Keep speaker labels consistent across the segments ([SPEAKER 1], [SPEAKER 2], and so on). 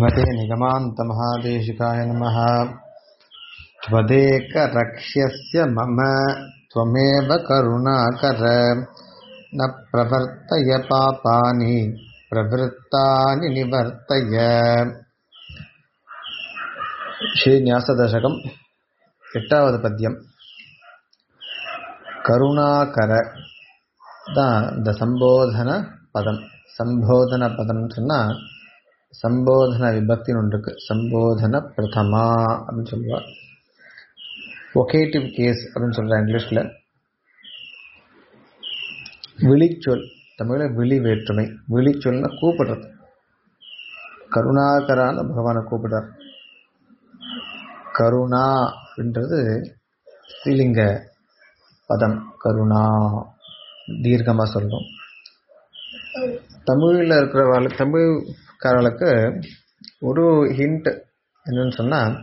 [SPEAKER 1] श्रीमते निगमान्तमहादेशिकाय नमः त्वदेकरक्ष्यस्य मम त्वमेव करुणाकर न प्रवर्तय पापानि प्रवृत्तानि निवर्तय ஸ்ரீநியாசதசகம் எட்டாவது பத்தியம் கருணாகர தான் இந்த சம்போதன பதம் சம்போதன பதம்னு சொன்னால் சம்போதன விபக்தின்னு ஒன்று இருக்கு சம்போதன பிரதமா அப்படின்னு சொல்லுவாள் ஒகேட்டிவ் கேஸ் அப்படின்னு சொல்கிறேன் இங்கிலீஷில் விழிச்சொல் தமிழில் விழி வேற்றுமை விழிச்சொல்னா கூப்பிடுறது கருணாகரான பகவானை கூப்பிடுறார் கருணா அப்படின்றது ஸ்ரீலிங்க பதம் கருணா தீர்க்கமாக சொல்லணும் தமிழில் இருக்கிறவர்களுக்கு தமிழ்காரர்களுக்கு ஒரு ஹிண்ட் என்னன்னு சொன்னால்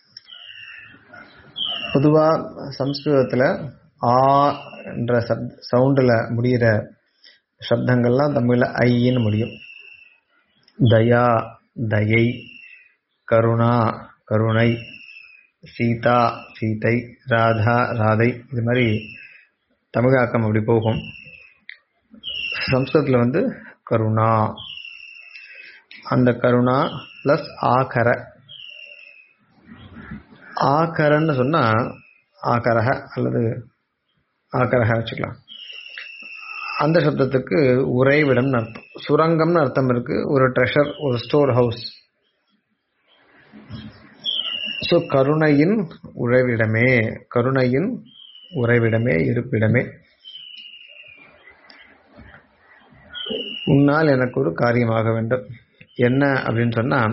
[SPEAKER 1] பொதுவாக சம்ஸ்கிருதத்தில் ஆ என்ற சப் சவுண்டில் முடிகிற சப்தங்கள்லாம் தமிழில் ஐன்னு முடியும் தயா தயை கருணா கருணை சீதா சீதை ராதா ராதை இது மாதிரி தமிழாக்கம் அப்படி போகும் சம்ஸ்கிருதத்தில் வந்து கருணா அந்த கருணா ப்ளஸ் ஆகர ஆகரன்னு சொன்னால் ஆகரக அல்லது ஆகரக வச்சுக்கலாம் அந்த சப்தத்துக்கு உறைவிடம்னு அர்த்தம் சுரங்கம்னு அர்த்தம் இருக்கு ஒரு ட்ரெஷர் ஒரு ஸ்டோர் ஹவுஸ் ஸோ கருணையின் உறைவிடமே கருணையின் உறைவிடமே இருப்பிடமே உன்னால் எனக்கு ஒரு காரியமாக வேண்டும் என்ன அப்படின்னு சொன்னால்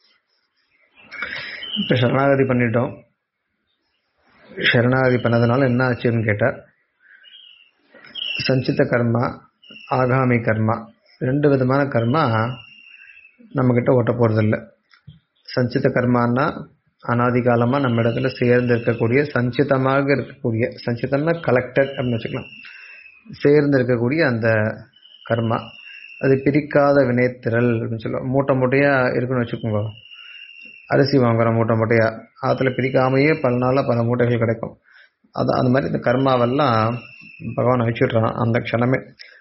[SPEAKER 1] இப்போ சரணாகதி பண்ணிட்டோம் சரணாகதி பண்ணதுனால என்ன ஆச்சுன்னு கேட்டால் சஞ்சித கர்மா ஆகாமி கர்மா ரெண்டு விதமான கர்மா நம்மக்கிட்ட ஓட்ட போகிறதில்ல சஞ்சித கர்மான்னா அனாதி காலமாக நம்ம இடத்துல சேர்ந்து இருக்கக்கூடிய சஞ்சிதமாக இருக்கக்கூடிய சஞ்சிதம்னா கலெக்டட் அப்படின்னு வச்சுக்கலாம் சேர்ந்து இருக்கக்கூடிய அந்த கர்மா அது பிரிக்காத வினைத்திரல் அப்படின்னு சொல்லுவோம் மூட்டை மூட்டையாக இருக்குன்னு வச்சுக்கோங்க அரிசி வாங்குகிறோம் மூட்டை மூட்டையாக ஆற்றுல பிரிக்காமையே பல நாளில் பல மூட்டைகள் கிடைக்கும் அது அந்த மாதிரி இந்த கர்மாவெல்லாம் பகவான் அழிச்சுட்றான் அந்த க்ஷணமே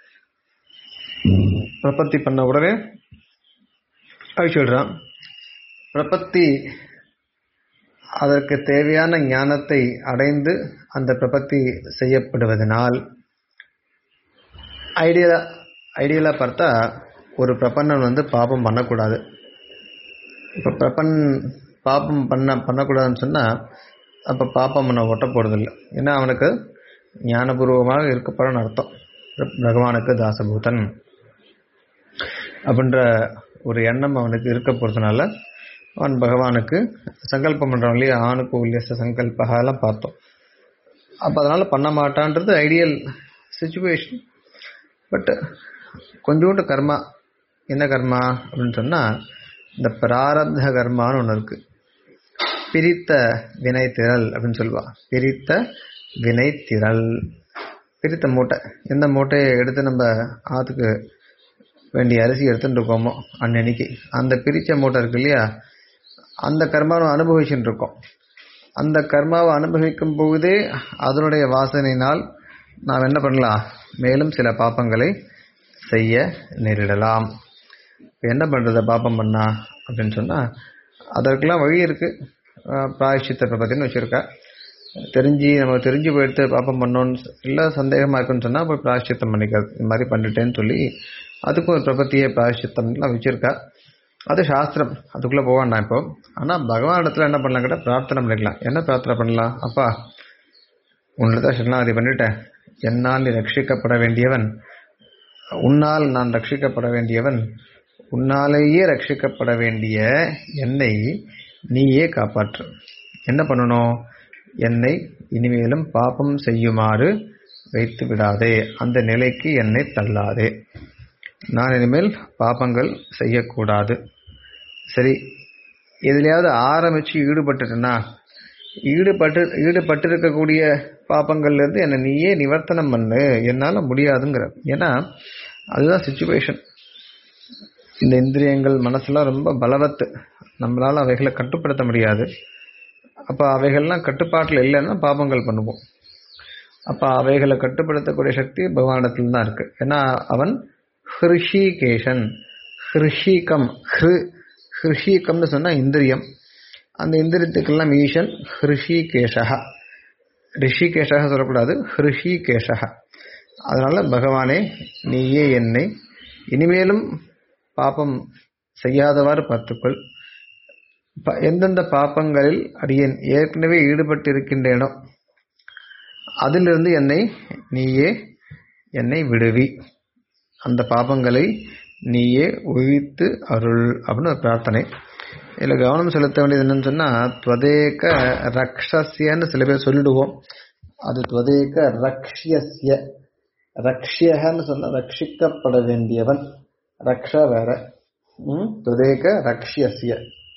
[SPEAKER 1] பிரபத்தி பண்ண உடனே அழிச்சுடுறான் பிரபத்தி அதற்கு தேவையான ஞானத்தை அடைந்து அந்த பிரபத்தி செய்யப்படுவதனால் ஐடியலா ஐடியலாக பார்த்தா ஒரு பிரபன்னன் வந்து பாபம் பண்ணக்கூடாது இப்போ பிரபன் பாப்பம் பண்ண பண்ணக்கூடாதுன்னு சொன்னால் அப்போ பாப்பம் பண்ண ஒட்ட போகிறதில்ல ஏன்னா அவனுக்கு ஞானபூர்வமாக இருக்கப்படன்னு அர்த்தம் பகவானுக்கு தாசபூதன் அப்படின்ற ஒரு எண்ணம் அவனுக்கு இருக்க போகிறதுனால அவன் பகவானுக்கு சங்கல்பம் பண்ணுறான் இல்லையா ஆணுக்கு உல்லேச சங்கல்பகெல்லாம் பார்த்தோம் அப்போ அதனால் பண்ண மாட்டான்றது ஐடியல் சுச்சுவேஷன் பட் கொஞ்சோண்டு கர்மா என்ன கர்மா அப்படின்னு சொன்னால் இந்த பிராரப்த கர்மான்னு ஒன்று இருக்குது பிரித்த வினைத்திரள் அப்படின்னு சொல்லுவா பிரித்த வினைத்திரள் பிரித்த மூட்டை எந்த மூட்டையை எடுத்து நம்ம ஆற்றுக்கு வேண்டிய அரிசி எடுத்துட்டு இருக்கோமோ அன்னன்னைக்கு அந்த பிரித்த மூட்டை இருக்கு இல்லையா அந்த கர்மாவை அனுபவிச்சுட்டு இருக்கோம் அந்த கர்மாவை அனுபவிக்கும் போதே அதனுடைய வாசனையினால் நாம் என்ன பண்ணலாம் மேலும் சில பாப்பங்களை செய்ய நேரிடலாம் என்ன பண்ணுறது பாப்பம் பண்ணா அப்படின்னு சொன்னால் அதற்கெல்லாம் வழி இருக்குது பிராயஷ்சித்த பிரபத்தின்னு வச்சுருக்கா தெரிஞ்சு நம்ம தெரிஞ்சு போயிடுத்து பாப்பம் பண்ணோன்னு இல்லை சந்தேகமாக இருக்குன்னு சொன்னால் போய் பிராயஷ்சித்தம் பண்ணிக்கிறது இது மாதிரி பண்ணிட்டேன்னு சொல்லி அதுக்கும் ஒரு பிரபத்தியை பிராயஷ்சித்தம்லாம் வச்சுருக்கா அது சாஸ்திரம் அதுக்குள்ளே போவான் நான் இப்போ ஆனால் பகவான் இடத்துல என்ன பண்ணலாம் கேட்டால் பிரார்த்தனை பண்ணிக்கலாம் என்ன பிரார்த்தனை பண்ணலாம் அப்பா உன்னிடத்த சரணாகதி பண்ணிட்டேன் என்னால் நீ ரட்சிக்கப்பட வேண்டியவன் உன்னால் நான் ரட்சிக்கப்பட வேண்டியவன் உன்னாலேயே ரட்சிக்கப்பட வேண்டிய என்னை நீயே காப்பாற்று என்ன பண்ணணும் என்னை இனிமேலும் பாபம் செய்யுமாறு வைத்து விடாதே அந்த நிலைக்கு என்னை தள்ளாதே நான் இனிமேல் பாப்பங்கள் செய்யக்கூடாது சரி எதுலையாவது ஆரம்பித்து ஈடுபட்டுட்டேன்னா ஈடுபட்டு ஈடுபட்டு இருக்கக்கூடிய பாப்பங்கள்லேருந்து என்னை நீயே நிவர்த்தனம் பண்ணு என்னால் முடியாதுங்கிற ஏன்னா அதுதான் சுச்சுவேஷன் இந்த இந்திரியங்கள் மனசுலாம் ரொம்ப பலவத்து நம்மளால் அவைகளை கட்டுப்படுத்த முடியாது அப்போ அவைகள்லாம் கட்டுப்பாட்டில் இல்லைன்னா பாபங்கள் பண்ணுவோம் அப்போ அவைகளை கட்டுப்படுத்தக்கூடிய சக்தி பகவானிடத்தில் தான் இருக்குது ஏன்னா அவன் ஹிருஷிகேஷன் ஹிருஷிகம் ஹிரு ஹிருஷிகம்னு சொன்னால் இந்திரியம் அந்த இந்திரியத்துக்கெல்லாம் ஈசன் ஹிருஷிகேஷா ரிஷிகேஷாக சொல்லக்கூடாது ஹிருஷிகேஷா அதனால பகவானே நீயே என்னை இனிமேலும் பாப்பம் செய்யாதவாறு பார்த்துக்கொள் ப- எந்தெந்த பாப்பங்களில் அடியேன் ஏற்கனவே ஈடுபட்டிருக்கின்றேனோ அதிலிருந்து என்னை நீயே என்னை விடுவி அந்த பாபங்களை நீயே ஒழித்து அருள் அப்படின்னு ஒரு பிரார்த்தனை இதில் கவனம் செலுத்த வேண்டியது என்னன்னு சொன்னால் துவதேக ரக்ஷஸ்யன்னு சில பேர் சொல்லிடுவோம் அது துவதேக ரக்ஷியஸ்ய ரக்ஷியன்னு சொன்னால் ரட்சிக்கப்பட வேண்டியவன் ரக்ஷா வேற ம், துவதேக ரக்ஷியஸ்ய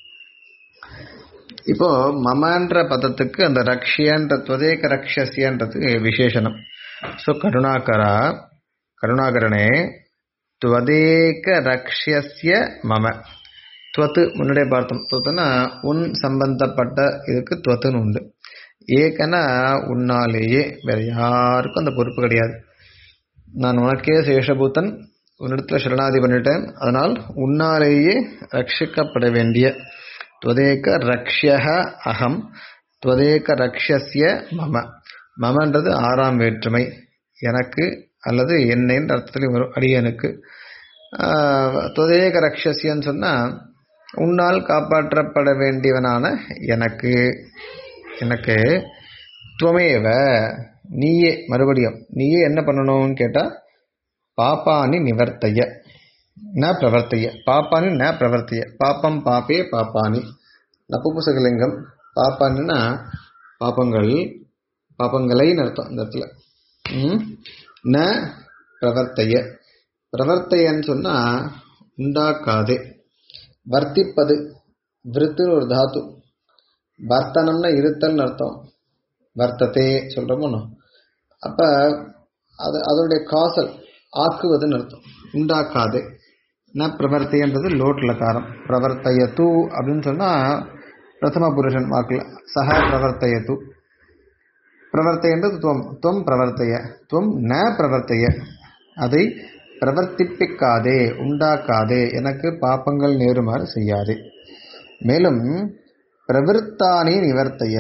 [SPEAKER 1] இப்போ மமன்ற பதத்துக்கு அந்த ரக்ஷியன்ற துவதேக ரக்ஷசியன்றது விசேஷனம் ஸோ கருணாகரா கருணாகரனே துவதேக ரக்ஷியஸ்ய மம துவத்து முன்னாடியே பார்த்தோம் துவத்துனா உன் சம்பந்தப்பட்ட இதுக்கு துவத்துன்னு உண்டு ஏகனா உன்னாலேயே வேற யாருக்கும் அந்த பொறுப்பு கிடையாது நான் உனக்கே சேஷபூத்தன் உன்னிடத்துல சரணாதி பண்ணிட்டேன் அதனால் உன்னாலேயே ரட்சிக்கப்பட வேண்டிய துவதேக ரக்ஷக அகம் துவதேக ரக்ஷஸ்ய மம மமன்றது ஆறாம் வேற்றுமை எனக்கு அல்லது என்னைன்ற அர்த்தத்தில் வரும் அடியனுக்கு ஆஹ், துவதேக ரக்ஷஸ்யன்னு சொன்னால் உன்னால் காப்பாற்றப்பட வேண்டியவனான எனக்கு எனக்கு துவமேவ நீயே மறுபடியும் நீயே என்ன பண்ணணும்னு கேட்டால் பாப்பானி நிவர்த்தைய ந பிரவர்த்தைய பாப்பானி ந பிரவர்த்தைய பாப்பம் பாப்பே பாப்பானி நப்புபுசகலிங்கம் பாப்பானின்னா பாப்பங்கள் பாப்பங்களைன்னு அர்த்தம் இந்த இடத்துல ம்? ந பிரவர்த்தைய பிரவர்த்தையன்னு சொன்னால் உண்டாக்காதே வர்த்திப்பது விருத்துன்னு ஒரு தாத்து வர்த்தனம்னா இருத்தல்னு அர்த்தம் வர்த்தத்தே சொல்கிறோமோ அப்போ அது அதனுடைய காசல் ஆக்குவதுன்னு அர்த்தம் உண்டாக்காது ந பிரவர்த்தைன்றது லோட்டில் காரம் பிரவர்த்தைய தூ அப்படின்னு சொன்னால் பிரதம புருஷன் வாக்கில் சக பிரவர்த்தைய தூ பிரவர்த்தைன்றது துவம் துவம் பிரவர்த்தைய துவம் ந பிரவர்த்தைய அதை பிரவர்த்திப்பிக்காதே உண்டாக்காதே எனக்கு பாப்பங்கள் நேருமாறு செய்யாதே மேலும் பிரவிற்த்தானி நிவர்த்தைய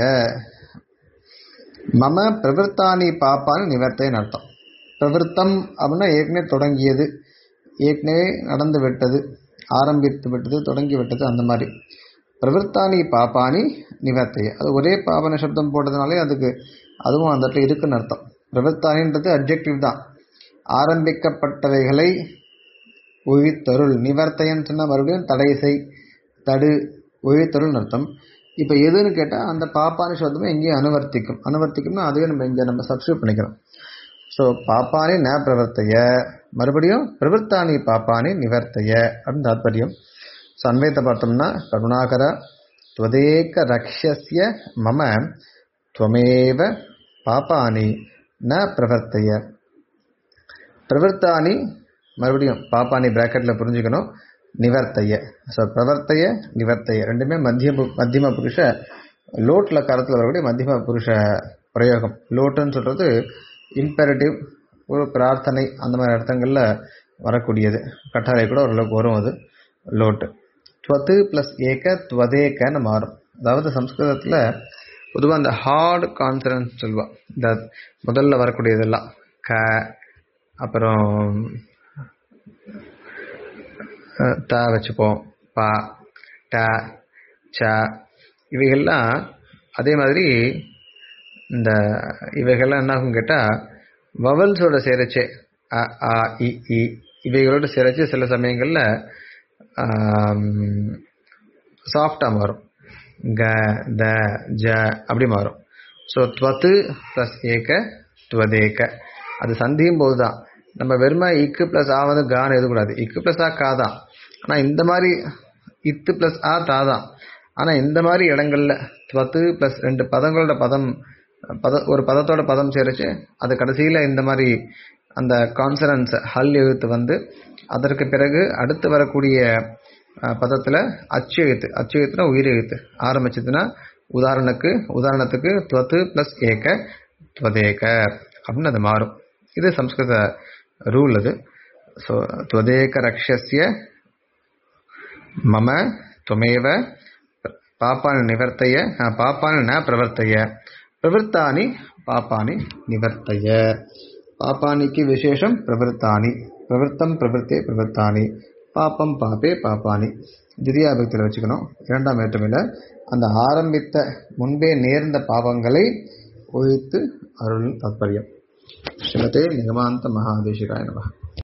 [SPEAKER 1] மம பிரவிற்த்தானி பாப்பானி நிவர்த்தைன்னு அர்த்தம் பிரவிற்த்தம் அப்படின்னா ஏற்கனவே தொடங்கியது ஏற்கனவே நடந்து விட்டது ஆரம்பித்து விட்டது தொடங்கி விட்டது அந்த மாதிரி பிரவிற்த்தானி பாப்பானி நிவர்த்தைய அது ஒரே பாபன சப்தம் போட்டதுனாலே அதுக்கு அதுவும் அந்த இடத்துல இருக்குன்னு அர்த்தம் பிரவிற்த்தானின்றது அப்ஜெக்டிவ் தான் ஆரம்பிக்கப்பட்டவைகளை ஒழித்தருள் நிவர்த்தைன்னு சொன்னால் மறுபடியும் தடை செய் தடு ஒழித்தருள்னு அர்த்தம் இப்போ எதுன்னு கேட்டால் அந்த பாப்பானி சப்தமே எங்கேயும் அனுவர்த்திக்கும் அனுவர்த்திக்கும்னா அதுவே நம்ம இங்கே நம்ம சப்ஸ்டியூட் பண்ணிக்கிறோம் ஸோ பாப்பானி ந பிரவர்த்தைய மறுபடியும் பிரவர்த்தானி பாப்பானி நிவர்த்தைய அப்படின்னு தாத்பரியம் ஸோ அன்வயத்தை பார்த்தோம்னா கருணாகர துவதேக ரக்ஷஸ்ய மம துவமேவ பாப்பானி ந பிரவர்த்தைய பிரவர்த்தானி மறுபடியும் பாப்பானி பிராக்கெட்டில் புரிஞ்சுக்கணும் நிவர்த்தைய ஸோ பிரவர்த்தைய நிவர்த்தைய ரெண்டுமே மத்திய பு- மத்தியம புருஷ லோட்டில் காலத்தில் வரக்கூடிய மத்தியம புருஷ பிரயோகம் லோட்டுன்னு சொல்கிறது இம்பெரட்டிவ் ஒரு பிரார்த்தனை அந்த மாதிரி அர்த்தங்களில் வரக்கூடியது கட்டாரை கூட ஓரளவுக்கு வரும் அது லோட்டு துவத்து ப்ளஸ் ஏக துவதேக்கன்னு மாறும் அதாவது சம்ஸ்கிருதத்தில் பொதுவாக அந்த ஹார்டு கான்சனன்ஸ் சொல்லுவாள் இந்த முதல்ல வரக்கூடியதெல்லாம் க அப்புறம் அஹ், த வச்சுப்போம் பா ட ச இவைகள்லாம் அதே மாதிரி இந்த இவைகள்லாம் என்ன ஆகும் கேட்டால் வவல்ஸோட சேரச்சே அ ஆ இ இ இவைகளோட சேரச்சு சில சமயங்களில் சாஃப்டாக மாறும் க த ஜ அப்படி மாறும் ஸோ துவத்து ப்ளஸ் ஏக துவதேக அது சந்தியும் போது தான் நம்ம வெறுமை இக்கு ப்ளஸ் ஆ வந்து கான்னு எழுதக்கூடாது இக்கு ப்ளஸ் ஆ கா தான் ஆனால் இந்த மாதிரி இத்து ப்ளஸ் ஆ தா தான் ஆனால் இந்த மாதிரி இடங்கள்ல துவத்து ப்ளஸ் ரெண்டு பதங்களோட பதம் பத ஒரு பதத்தோட பதம் சேருச்சு அது கடைசியில் இந்த மாதிரி அந்த கான்சனன்ஸ் ஹல் எழுத்து வந்து அதற்கு பிறகு அடுத்து வரக்கூடிய பதத்தில் அச்சு எழுத்து அச்சு எழுத்துனா உயிர் எழுத்து ஆரம்பிச்சதுன்னா உதாரணக்கு உதாரணத்துக்கு துவத்து ப்ளஸ் ஏக துவதேக அப்படின்னு அது மாறும் இது சம்ஸ்கிருத ரூல் அது ஸோ துவதேக ரக்ஷஸ்ய மம துமேவ பாப்பானி நிவர்த்தைய பாப்பானி ந பிரவர்த்தைய பிரவృత్తాని பாப்பானி நிவர்த்தைய பாப்பானிக்கு விசேஷம் பிரவృత్తాని பிரவృత్తం பிரவృత్తే பிரவృత్తాని பாப்பம் பாப்பே பாப்பானி திவ்யாபக்தியில் வச்சுக்கணும் இரண்டாம் வேற்றுமையில் அந்த ஆரம்பித்த முன்பே நேர்ந்த பாவங்களை ஒழித்து அருள் தாத்பரியம் ஸ்ரீமதே நிகமாந்த மகாதேசிகாய நம